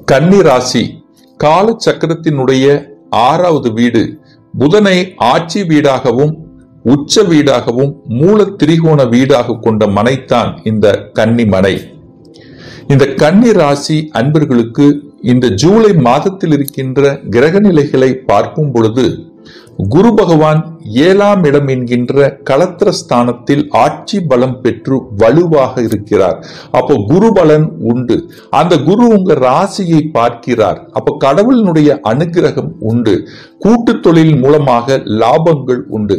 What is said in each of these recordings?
கன்னி ராசி கால சக்கரத்தினுடைய ஆறாவது வீடு புதனை ஆட்சி வீடாகவும் உச்ச வீடாகவும் மூல திரிகோண வீடாக கொண்ட மனைத்தான் இந்த கன்னி மனை இந்த கன்னி ராசி அன்பர்களுக்கு இந்த ஜூலை மாதத்தில் இருக்கின்ற கிரக நிலைகளை பார்க்கும் பொழுது குரு பகவான் ஏழாம் இடம் என்கின்ற களத்திர ஸ்தானத்தில் ஆட்சி பலம் பெற்று வலுவாக இருக்கிறார் அப்போ குரு பலன் உண்டு அந்த குரு உங்க ராசியை பார்க்கிறார் அப்போ கடவுளினுடைய அனுகிரகம் உண்டு கூட்டு தொழில் மூலமாக லாபங்கள் உண்டு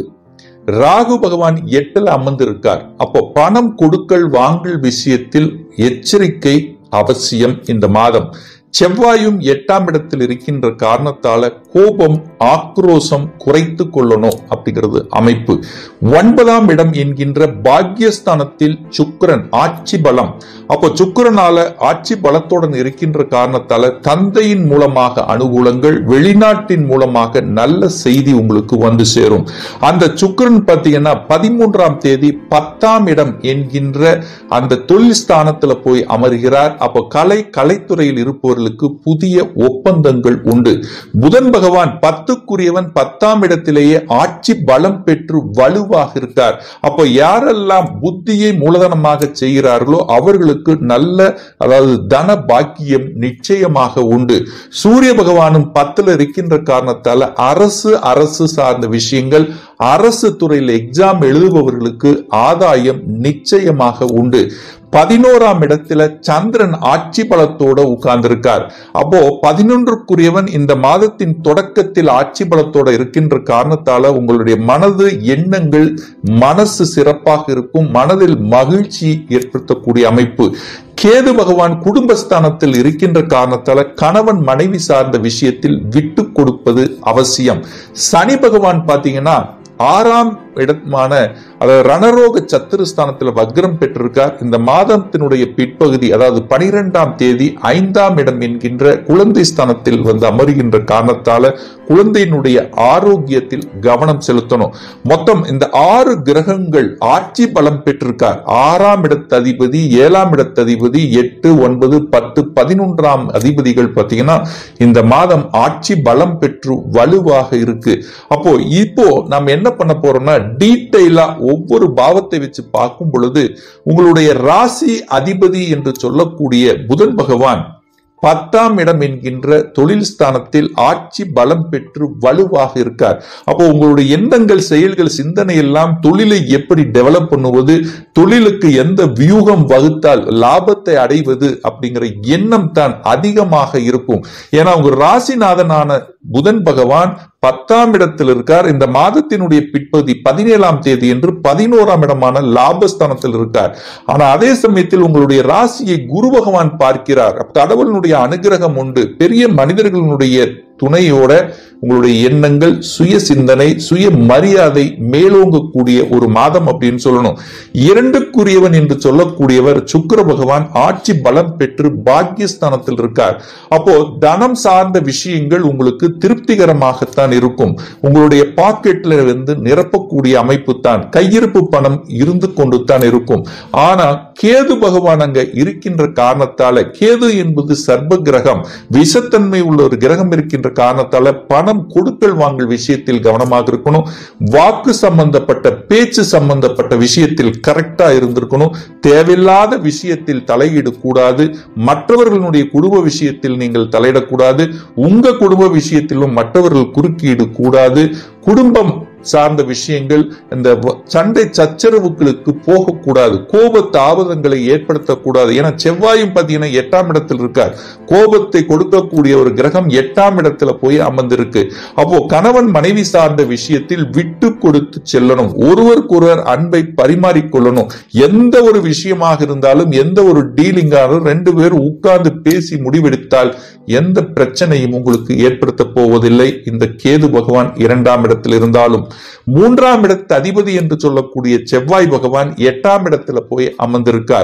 ராகு பகவான் எட்டில் அமர்ந்திருக்கார் அப்போ பணம் கொடுக்கல் வாங்கல் விஷயத்தில் எச்சரிக்கை அவசியம் இந்த மாதம் செவ்வாயும் எட்டாம் இடத்தில் இருக்கின்ற காரணத்தால கோபம் ஆக்ரோஷம் குறைத்து கொள்ளணும் அப்படிங்கிறது அமைப்பு ஒன்பதாம் இடம் என்கின்ற பாக்யஸ்தானத்தில் சுக்கிரன் ஆட்சி பலம் அப்போ சுக்கிரனால ஆட்சி பலத்துடன் இருக்கின்ற காரணத்தால தந்தையின் மூலமாக அனுகூலங்கள் வெளிநாட்டின் மூலமாக நல்ல செய்தி உங்களுக்கு வந்து சேரும் அந்த சுக்கிரன் பார்த்தீங்கன்னா பதிமூன்றாம் தேதி பத்தாம் இடம் என்கின்ற அந்த தொழில் ஸ்தானத்துல போய் அமர்கிறார் அப்போ கலை கலைத்துறையில் இருப்பவர்களுக்கு புதிய ஒப்பந்தங்கள் உண்டு புதன் பகவான் பத்துக்குரியவன் பத்தாம் இடத்திலேயே ஆட்சி பலம் பெற்று வலுவாக இருக்கார் அப்போ யாரெல்லாம் புத்தியை மூலதனமாக செய்கிறார்களோ அவர்களுக்கு நல்ல அதாவது தன பாக்கியம் நிச்சயமாக உண்டு சூரிய பகவானும் பத்துல இருக்கின்ற காரணத்தால அரசு அரசு சார்ந்த விஷயங்கள் அரசு துறையில் எக்ஸாம் எழுதுபவர்களுக்கு ஆதாயம் நிச்சயமாக உண்டு பதினோராம் இடத்துல சந்திரன் ஆட்சி பலத்தோட உட்கார்ந்திருக்கார் அப்போ பதினொன்றுக்குரியவன் இந்த மாதத்தின் தொடக்கத்தில் ஆட்சி பலத்தோட இருக்கின்ற காரணத்தால உங்களுடைய மனது எண்ணங்கள் மனசு சிறப்பாக இருக்கும் மனதில் மகிழ்ச்சி ஏற்படுத்தக்கூடிய அமைப்பு கேது பகவான் குடும்பஸ்தானத்தில் இருக்கின்ற காரணத்தால கணவன் மனைவி சார்ந்த விஷயத்தில் விட்டு கொடுப்பது அவசியம் சனி பகவான் பாத்தீங்கன்னா ஆறாம் இடமான அதாவது ரணரோக சத்துருஸ்தானத்தில் வக்ரம் பெற்றிருக்கார் இந்த மாதத்தினுடைய பிற்பகுதி அதாவது பனிரெண்டாம் தேதி ஐந்தாம் இடம் என்கின்ற குழந்தை ஸ்தானத்தில் வந்து அமருகின்ற காரணத்தால குழந்தையினுடைய ஆரோக்கியத்தில் கவனம் செலுத்தணும் மொத்தம் இந்த ஆறு கிரகங்கள் ஆட்சி பலம் பெற்றிருக்கார் ஆறாம் இடத்து அதிபதி ஏழாம் இடத்து அதிபதி எட்டு ஒன்பது பத்து பதினொன்றாம் அதிபதிகள் பார்த்தீங்கன்னா இந்த மாதம் ஆட்சி பலம் பெற்று வலுவாக இருக்கு அப்போ இப்போ நாம் என்ன பண்ண போறோம்னா டீட்டெயிலா ஒவ்வொரு பாவத்தை வச்சு பார்க்கும் பொழுது உங்களுடைய ராசி அதிபதி என்று சொல்லக்கூடிய புதன் பகவான் பத்தாம் இடம் என்கின்ற தொழில் ஸ்தானத்தில் ஆட்சி பலம் பெற்று வலுவாக இருக்கார் அப்போ உங்களுடைய எண்ணங்கள் செயல்கள் சிந்தனை எல்லாம் தொழிலை எப்படி டெவலப் பண்ணுவது தொழிலுக்கு எந்த வியூகம் வகுத்தால் லாபத்தை அடைவது அப்படிங்கிற எண்ணம் தான் அதிகமாக இருக்கும் ஏன்னா உங்க ராசிநாதனான புதன் பகவான் பத்தாம் இடத்தில் இருக்கார் இந்த மாதத்தினுடைய பிற்பகுதி பதினேழாம் தேதி என்று பதினோராம் இடமான லாபஸ்தானத்தில் இருக்கார் ஆனா அதே சமயத்தில் உங்களுடைய ராசியை குரு பகவான் பார்க்கிறார் கடவுளினுடைய அனுகிரகம் உண்டு பெரிய மனிதர்களுடைய துணையோட உங்களுடைய எண்ணங்கள் சுய சிந்தனை சுய மரியாதை மேலோங்கக்கூடிய ஒரு மாதம் அப்படின்னு சொல்லணும் இரண்டுக்குரியவன் என்று சொல்லக்கூடியவர் சுக்கிர பகவான் ஆட்சி பலம் பெற்று பாக்கியஸ்தானத்தில் இருக்கார் அப்போ தனம் சார்ந்த விஷயங்கள் உங்களுக்கு திருப்திகரமாகத்தான் இருக்கும் உங்களுடைய பாக்கெட்ல வந்து நிரப்பக்கூடிய அமைப்பு தான் கையிருப்பு பணம் இருந்து கொண்டு தான் இருக்கும் ஆனா கேது பகவான் அங்க இருக்கின்ற காரணத்தால கேது என்பது சர்ப கிரகம் விஷத்தன்மை உள்ள ஒரு கிரகம் இருக்கின்ற காரணத்தால பணம் கொடுக்கல் வாங்கல் விஷயத்தில் கவனமாக இருக்கணும் வாக்கு சம்பந்தப்பட்ட பேச்சு சம்பந்தப்பட்ட விஷயத்தில் கரெக்டா இருந்திருக்கணும் தேவையில்லாத விஷயத்தில் தலையிட கூடாது மற்றவர்களுடைய குடும்ப விஷயத்தில் நீங்கள் தலையிடக்கூடாது உங்க குடும்ப விஷயத்திலும் மற்றவர்கள் குறுக்கீடு கூடாது குடும்பம் சார்ந்த விஷயங்கள் இந்த வ- சண்டை சச்சரவுகளுக்கு போகக்கூடாது கோப தாபதங்களை ஏற்படுத்தக்கூடாது ஏன்னா செவ்வாயும் பார்த்தீங்கன்னா எட்டாம் இடத்தில் இருக்கார் கோபத்தை கொடுக்கக்கூடிய ஒரு கிரகம் எட்டாம் இடத்துல போய் அமர்ந்திருக்கு அப்போ கணவன் மனைவி சார்ந்த விஷயத்தில் விட்டு கொடுத்து செல்லணும் ஒருவருக்கொருவர் அன்பை பரிமாறிக்கொள்ளணும் எந்த ஒரு விஷயமாக இருந்தாலும் எந்த ஒரு டீலிங்காலும் ரெண்டு பேரும் உட்கார்ந்து பேசி முடிவெடுத்தால் எந்த பிரச்சனையும் உங்களுக்கு ஏற்படுத்த போவதில்லை இந்த கேது பகவான் இரண்டாம் இடத்தில் இருந்தாலும் மூன்றாம் இடத்து அதிபதி என்று சொல்லக்கூடிய செவ்வாய் பகவான் எட்டாம் இடத்துல போய் அமர்ந்திருக்கார்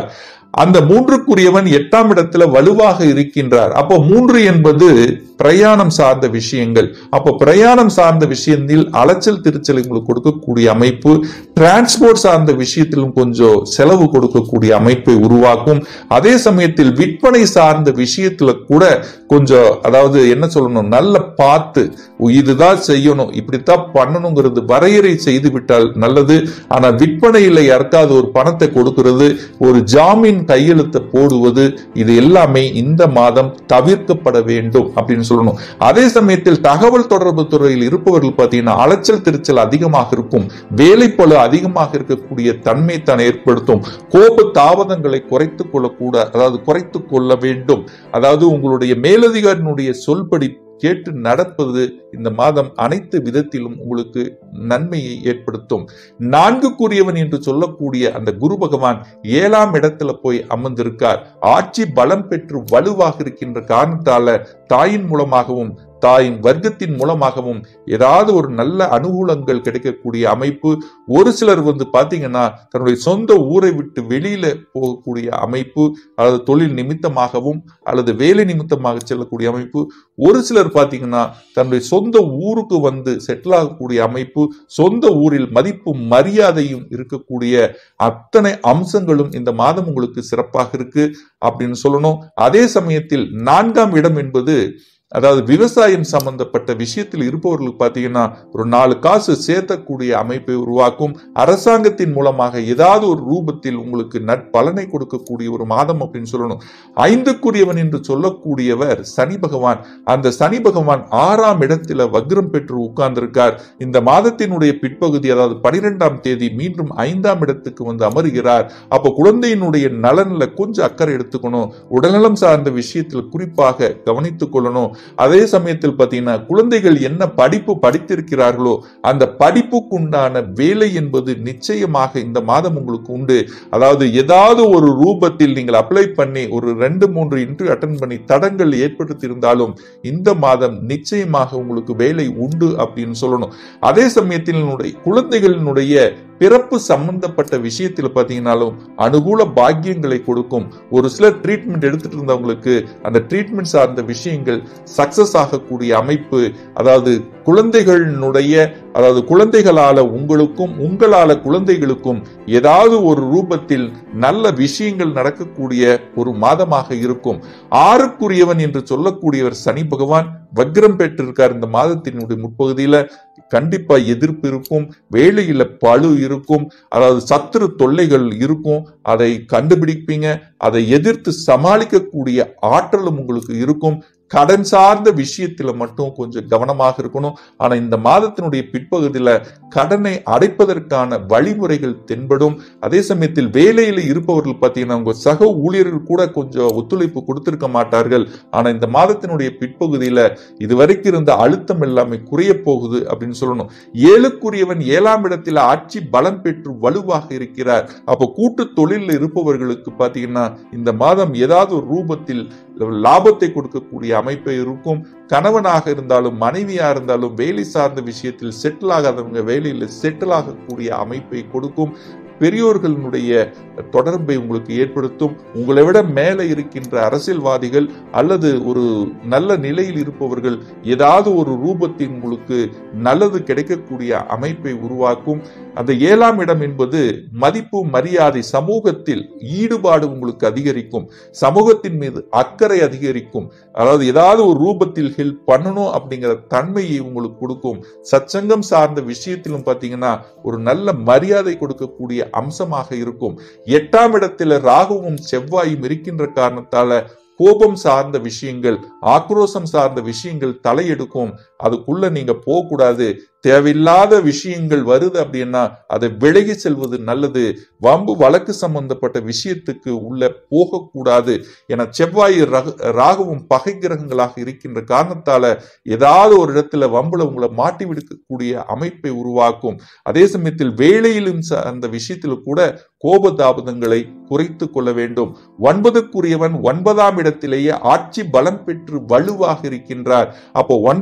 அந்த மூன்றுக்குரியவன் எட்டாம் இடத்துல வலுவாக இருக்கின்றார் அப்போ மூன்று என்பது பிரயாணம் சார்ந்த விஷயங்கள் அப்போ பிரயாணம் சார்ந்த விஷயத்தில் அலைச்சல் திருச்சல் உங்களுக்கு கொடுக்கக்கூடிய அமைப்பு டிரான்ஸ்போர்ட் சார்ந்த விஷயத்திலும் கொஞ்சம் செலவு கொடுக்கக்கூடிய அமைப்பை உருவாக்கும் அதே சமயத்தில் விற்பனை சார்ந்த விஷயத்துல கூட கொஞ்சம் அதாவது என்ன சொல்லணும் நல்ல பார்த்து இதுதான் செய்யணும் இப்படித்தான் பண்ணணுங்கிறது வரையறை செய்து விட்டால் நல்லது ஆனா விற்பனையில யாருக்காவது ஒரு பணத்தை கொடுக்கிறது ஒரு ஜாமீன் கையெழுத்தை போடுவது இது எல்லாமே இந்த மாதம் தவிர்க்கப்பட வேண்டும் அப்படின்னு சொல்லணும் அதே சமயத்தில் தகவல் தொடர்பு துறையில் இருப்பவர்கள் பார்த்தீங்கன்னா அலைச்சல் திருச்சல் அதிகமாக இருக்கும் வேலைப்பளு அதிகமாக இருக்கக்கூடிய தன்மை தான் ஏற்படுத்தும் கோப தாமதங்களை குறைத்துக் கொள்ளக்கூட அதாவது குறைத்துக் கொள்ள வேண்டும் அதாவது உங்களுடைய மேலதிகாரினுடைய சொல்படி கேட்டு நடப்பது இந்த மாதம் அனைத்து விதத்திலும் உங்களுக்கு நன்மையை ஏற்படுத்தும் நான்குக்குரியவன் என்று சொல்லக்கூடிய அந்த குரு பகவான் ஏழாம் இடத்துல போய் அமர்ந்திருக்கார் ஆட்சி பலம் பெற்று வலுவாக இருக்கின்ற காரணத்தால தாயின் மூலமாகவும் தாயின் வர்க்கத்தின் மூலமாகவும் ஏதாவது ஒரு நல்ல அனுகூலங்கள் கிடைக்கக்கூடிய அமைப்பு ஒரு சிலர் வந்து பாத்தீங்கன்னா தன்னுடைய சொந்த ஊரை விட்டு வெளியில போகக்கூடிய அமைப்பு அதாவது தொழில் நிமித்தமாகவும் அல்லது வேலை நிமித்தமாக செல்லக்கூடிய அமைப்பு ஒரு சிலர் பாத்தீங்கன்னா தன்னுடைய சொந்த ஊருக்கு வந்து செட்டில் ஆகக்கூடிய அமைப்பு சொந்த ஊரில் மதிப்பும் மரியாதையும் இருக்கக்கூடிய அத்தனை அம்சங்களும் இந்த மாதம் உங்களுக்கு சிறப்பாக இருக்கு அப்படின்னு சொல்லணும் அதே சமயத்தில் நான்காம் இடம் என்பது அதாவது விவசாயம் சம்பந்தப்பட்ட விஷயத்தில் இருப்பவர்களுக்கு பார்த்தீங்கன்னா ஒரு நாலு காசு சேர்த்தக்கூடிய அமைப்பை உருவாக்கும் அரசாங்கத்தின் மூலமாக ஏதாவது ஒரு ரூபத்தில் உங்களுக்கு நற்பலனை கொடுக்கக்கூடிய ஒரு மாதம் அப்படின்னு சொல்லணும் ஐந்துக்குரியவன் என்று சொல்லக்கூடியவர் சனி பகவான் அந்த சனி பகவான் ஆறாம் இடத்துல வக்ரம் பெற்று உட்கார்ந்திருக்கார் இந்த மாதத்தினுடைய பிற்பகுதி அதாவது பனிரெண்டாம் தேதி மீண்டும் ஐந்தாம் இடத்துக்கு வந்து அமருகிறார் அப்போ குழந்தையினுடைய நலன்ல கொஞ்சம் அக்கறை எடுத்துக்கணும் உடல்நலம் சார்ந்த விஷயத்தில் குறிப்பாக கவனித்துக் கொள்ளணும் அதே சமயத்தில் பார்த்தீங்கன்னா குழந்தைகள் என்ன படிப்பு படித்திருக்கிறார்களோ அந்த படிப்புக்குண்டான வேலை என்பது நிச்சயமாக இந்த மாதம் உங்களுக்கு உண்டு அதாவது ஏதாவது ஒரு ரூபத்தில் நீங்கள் அப்ளை பண்ணி ஒரு ரெண்டு மூன்று இன்டர்வியூ அட்டன் பண்ணி தடங்கள் ஏற்படுத்தியிருந்தாலும் இந்த மாதம் நிச்சயமாக உங்களுக்கு வேலை உண்டு அப்படின்னு சொல்லணும் அதே சமயத்தில் என்னுடைய குழந்தைகளினுடைய பிறப்பு சம்பந்தப்பட்ட விஷயத்தில் பார்த்தீங்கன்னாலும் அனுகூல பாக்கியங்களை கொடுக்கும் ஒரு சிலர் ட்ரீட்மெண்ட் எடுத்துட்டு இருந்தவங்களுக்கு அந்த ட்ரீட்மெண்ட் சார்ந்த விஷயங்கள் சக்சஸ் ஆகக்கூடிய அமைப்பு அதாவது குழந்தைகளினுடைய அதாவது குழந்தைகளால உங்களுக்கும் உங்களால குழந்தைகளுக்கும் ஏதாவது ஒரு ரூபத்தில் நல்ல விஷயங்கள் நடக்கக்கூடிய ஒரு மாதமாக இருக்கும் ஆறுக்குரியவன் என்று சொல்லக்கூடியவர் சனி பகவான் வக்ரம் பெற்றிருக்கார் இந்த மாதத்தினுடைய முற்பகுதியில கண்டிப்பா எதிர்ப்பு இருக்கும் வேலையில பழு இருக்கும் அதாவது சத்துரு தொல்லைகள் இருக்கும் அதை கண்டுபிடிப்பீங்க அதை எதிர்த்து சமாளிக்கக்கூடிய ஆற்றலும் உங்களுக்கு இருக்கும் கடன் சார்ந்த விஷயத்துல மட்டும் கொஞ்சம் கவனமாக இருக்கணும் ஆனா இந்த மாதத்தினுடைய பிற்பகுதியில கடனை அடைப்பதற்கான வழிமுறைகள் தென்படும் அதே சமயத்தில் வேலையில இருப்பவர்கள் பார்த்தீங்கன்னா உங்க சக ஊழியர்கள் கூட கொஞ்சம் ஒத்துழைப்பு கொடுத்திருக்க மாட்டார்கள் ஆனா இந்த மாதத்தினுடைய பிற்பகுதியில இதுவரைக்கும் இருந்த அழுத்தம் எல்லாமே குறைய போகுது அப்படின்னு சொல்லணும் ஏழுக்குரியவன் ஏழாம் இடத்தில் ஆட்சி பலம் பெற்று வலுவாக இருக்கிறார் அப்போ கூட்டு தொழிலில் இருப்பவர்களுக்கு பார்த்தீங்கன்னா இந்த மாதம் ஏதாவது ஒரு ரூபத்தில் லாபத்தை கொடுக்கக்கூடிய அமைப்பு இருக்கும் கணவனாக இருந்தாலும் மனைவியா இருந்தாலும் வேலை சார்ந்த விஷயத்தில் செட்டில் ஆகாதவங்க வேலையில் செட்டில் ஆகக்கூடிய அமைப்பை கொடுக்கும் பெரியோர்களினுடைய தொடர்பை உங்களுக்கு ஏற்படுத்தும் உங்களை விட மேலே இருக்கின்ற அரசியல்வாதிகள் அல்லது ஒரு நல்ல நிலையில் இருப்பவர்கள் ஏதாவது ஒரு ரூபத்தில் உங்களுக்கு நல்லது கிடைக்கக்கூடிய அமைப்பை உருவாக்கும் அந்த ஏழாம் இடம் என்பது மதிப்பு மரியாதை சமூகத்தில் ஈடுபாடு உங்களுக்கு அதிகரிக்கும் சமூகத்தின் மீது அக்கறை அதிகரிக்கும் அதாவது ஏதாவது ஒரு ரூபத்தில் ஹெல்ப் பண்ணணும் அப்படிங்கிற தன்மையை உங்களுக்கு கொடுக்கும் சச்சங்கம் சார்ந்த விஷயத்திலும் பார்த்தீங்கன்னா ஒரு நல்ல மரியாதை கொடுக்கக்கூடிய அம்சமாக இருக்கும் எட்டாம் இடத்துல ராகுவும் செவ்வாயும் இருக்கின்ற காரணத்தால கோபம் சார்ந்த விஷயங்கள் ஆக்ரோஷம் சார்ந்த விஷயங்கள் தலையெடுக்கும் அதுக்குள்ள நீங்க போகக்கூடாது தேவையில்லாத விஷயங்கள் வருது அப்படின்னா அதை விலகி செல்வது நல்லது வம்பு வழக்கு சம்பந்தப்பட்ட விஷயத்துக்கு உள்ள போகக்கூடாது என செவ்வாய் ராகவும் பகை கிரகங்களாக இருக்கின்ற காரணத்தால ஏதாவது ஒரு இடத்துல வம்புல உங்களை மாட்டி விடுக்கக்கூடிய அமைப்பை உருவாக்கும் அதே சமயத்தில் வேலையிலும் அந்த விஷயத்தில் கூட கோபதாபதங்களை குறைத்து கொள்ள வேண்டும் ஒன்பதுக்குரியவன் ஒன்பதாம் இடத்திலேயே ஆட்சி பலம் பெற்று வலுவாக இருக்கின்றார் அப்போ ஒன்பதாம் இடம்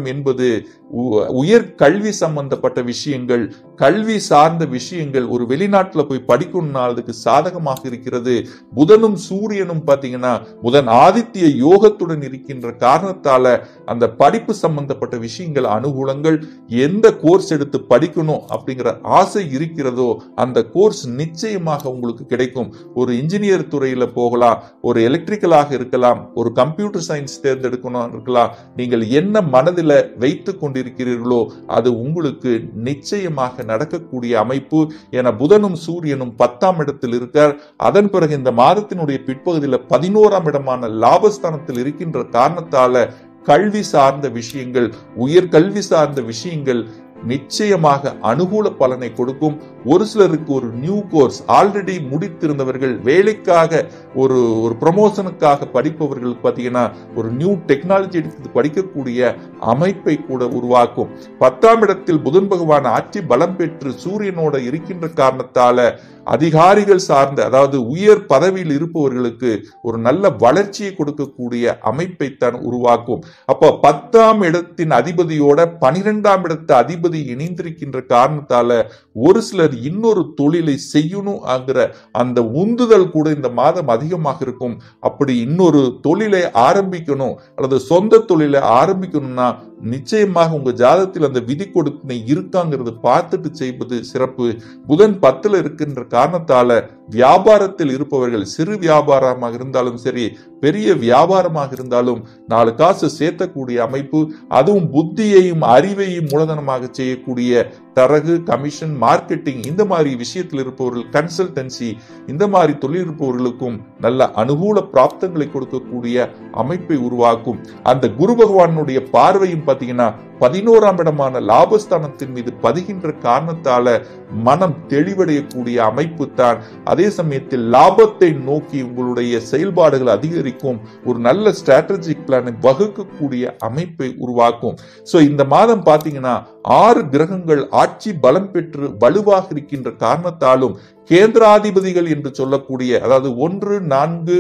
பாடம் என்பது உ- உயர் கல்வி சம்பந்தப்பட்ட விஷயங்கள் கல்வி சார்ந்த விஷயங்கள் ஒரு வெளிநாட்டுல போய் படிக்கணும்னா அதுக்கு சாதகமாக இருக்கிறது புதனும் சூரியனும் பாத்தீங்கன்னா புதன் ஆதித்ய யோகத்துடன் இருக்கின்ற காரணத்தால அந்த படிப்பு சம்பந்தப்பட்ட விஷயங்கள் அனுகூலங்கள் எந்த கோர்ஸ் எடுத்து படிக்கணும் அப்படிங்கிற ஆசை இருக்கிறதோ அந்த கோர்ஸ் நிச்சயமாக உங்களுக்கு கிடைக்கும் ஒரு இன்ஜினியர் துறையில போகலாம் ஒரு எலக்ட்ரிக்கலாக இருக்கலாம் ஒரு கம்ப்யூட்டர் சயின்ஸ் தேர்ந்தெடுக்கணும் இருக்கலாம் நீங்கள் என்ன மனதில் வைத்துக் கொண்டிருக்கிறீர்களோ அது உங்களுக்கு நிச்சயமாக நடக்கக்கூடிய அமைப்பு என புதனும் சூரியனும் பத்தாம் இடத்தில் இருக்கார் அதன் பிறகு இந்த மாதத்தினுடைய பிற்பகுதியில் பதினோராம் இடமான லாபஸ்தானத்தில் இருக்கின்ற காரணத்தால கல்வி சார்ந்த விஷயங்கள் உயர் கல்வி சார்ந்த விஷயங்கள் நிச்சயமாக அனுகூல பலனை கொடுக்கும் ஒரு சிலருக்கு ஒரு நியூ கோர்ஸ் ஆல்ரெடி முடித்திருந்தவர்கள் வேலைக்காக ஒரு ஒரு ப்ரமோஷனுக்காக படிப்பவர்களுக்கு பார்த்தீங்கன்னா ஒரு நியூ டெக்னாலஜி எடுத்து படிக்கக்கூடிய அமைப்பை கூட உருவாக்கும் பத்தாம் இடத்தில் புதன் பகவான் ஆட்சி பலம் பெற்று சூரியனோட இருக்கின்ற காரணத்தால அதிகாரிகள் சார்ந்த அதாவது உயர் பதவியில் இருப்பவர்களுக்கு ஒரு நல்ல வளர்ச்சியை கொடுக்கக்கூடிய அமைப்பை தான் உருவாக்கும் அப்ப பத்தாம் இடத்தின் அதிபதியோட பனிரெண்டாம் இடத்து அதிபதி இணைந்திருக்கின்ற காரணத்தால ஒரு சிலர் இன்னொரு தொழிலை செய்யணும் ஆகிற அந்த உந்துதல் கூட இந்த மாதம் அதிகமாக இருக்கும் அப்படி இன்னொரு தொழிலை ஆரம்பிக்கணும் அல்லது சொந்த தொழிலை ஆரம்பிக்கணும்னா நிச்சயமாக உங்க ஜாதகத்தில் அந்த விதி கொடுப்பினை இருக்காங்கிறது பார்த்துட்டு செய்வது சிறப்பு புதன் பத்துல இருக்கின்ற காரணத்தால வியாபாரத்தில் இருப்பவர்கள் சிறு வியாபாரமாக இருந்தாலும் சரி பெரிய வியாபாரமாக இருந்தாலும் நாலு காசு சேர்த்தக்கூடிய அமைப்பு அதுவும் புத்தியையும் அறிவையும் மூலதனமாக செய்யக்கூடிய தரகு கமிஷன் மார்க்கெட்டிங் இந்த மாதிரி விஷயத்தில் இருப்பவர்கள் கன்சல்டன்சி இந்த மாதிரி தொழில் இருப்பவர்களுக்கும் நல்ல அனுகூல பிராப்தங்களை கொடுக்கக்கூடிய அமைப்பை உருவாக்கும் அந்த குரு பகவானுடைய பார்வையும் பார்த்தீங்கன்னா பதினோராம் இடமான லாபஸ்தானத்தின் மீது பதிகின்ற காரணத்தால மனம் தெளிவடையக்கூடிய அமைப்பு தான் அதே சமயத்தில் லாபத்தை நோக்கி உங்களுடைய செயல்பாடுகள் அதிகரிக்கும் ஒரு நல்ல ஸ்ட்ராட்டஜிக் பிளானை வகுக்கக்கூடிய அமைப்பை உருவாக்கும் சோ இந்த மாதம் பாத்தீங்கன்னா ஆறு கிரகங்கள் ஆட்சி பலம் பெற்று வலுவாக இருக்கின்ற காரணத்தாலும் கேந்திராதிபதிகள் என்று சொல்லக்கூடிய அதாவது ஒன்று நான்கு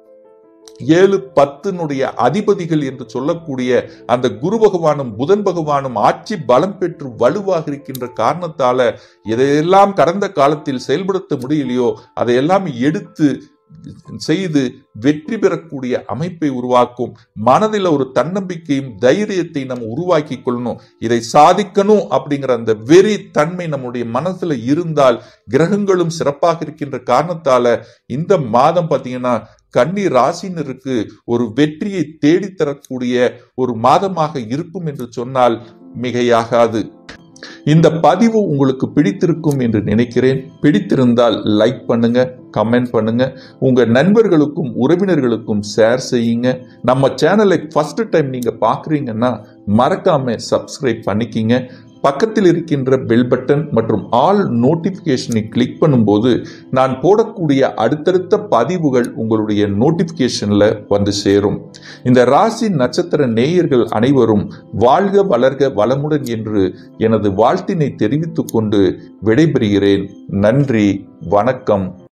ஏழு பத்தினுடைய அதிபதிகள் என்று சொல்லக்கூடிய அந்த குரு பகவானும் புதன் பகவானும் ஆட்சி பலம் பெற்று வலுவாக இருக்கின்ற காரணத்தால எதையெல்லாம் கடந்த காலத்தில் செயல்படுத்த முடியலையோ அதையெல்லாம் எடுத்து செய்து வெற்றி பெறக்கூடிய அமைப்பை உருவாக்கும் மனதில் ஒரு தன்னம்பிக்கையும் தைரியத்தை நம்ம உருவாக்கி கொள்ளணும் இதை சாதிக்கணும் அப்படிங்கிற அந்த வெறி தன்மை நம்முடைய மனசுல இருந்தால் கிரகங்களும் சிறப்பாக இருக்கின்ற காரணத்தால இந்த மாதம் பாத்தீங்கன்னா கன்னி ராசினருக்கு ஒரு வெற்றியை தேடித்தரக்கூடிய ஒரு மாதமாக இருக்கும் என்று சொன்னால் மிகையாகாது இந்த பதிவு உங்களுக்கு பிடித்திருக்கும் என்று நினைக்கிறேன் பிடித்திருந்தால் லைக் பண்ணுங்க கமெண்ட் பண்ணுங்க உங்க நண்பர்களுக்கும் உறவினர்களுக்கும் ஷேர் செய்யுங்க நம்ம சேனலை ஃபர்ஸ்ட் டைம் நீங்க பாக்குறீங்கன்னா மறக்காம சப்ஸ்கிரைப் பண்ணிக்கிங்க பக்கத்தில் இருக்கின்ற பெல் பட்டன் மற்றும் ஆல் நோட்டிபிகேஷனை கிளிக் பண்ணும்போது நான் போடக்கூடிய அடுத்தடுத்த பதிவுகள் உங்களுடைய நோட்டிபிகேஷன்ல வந்து சேரும் இந்த ராசி நட்சத்திர நேயர்கள் அனைவரும் வாழ்க வளர்க வளமுடன் என்று எனது வாழ்த்தினை தெரிவித்துக் கொண்டு விடைபெறுகிறேன் நன்றி வணக்கம்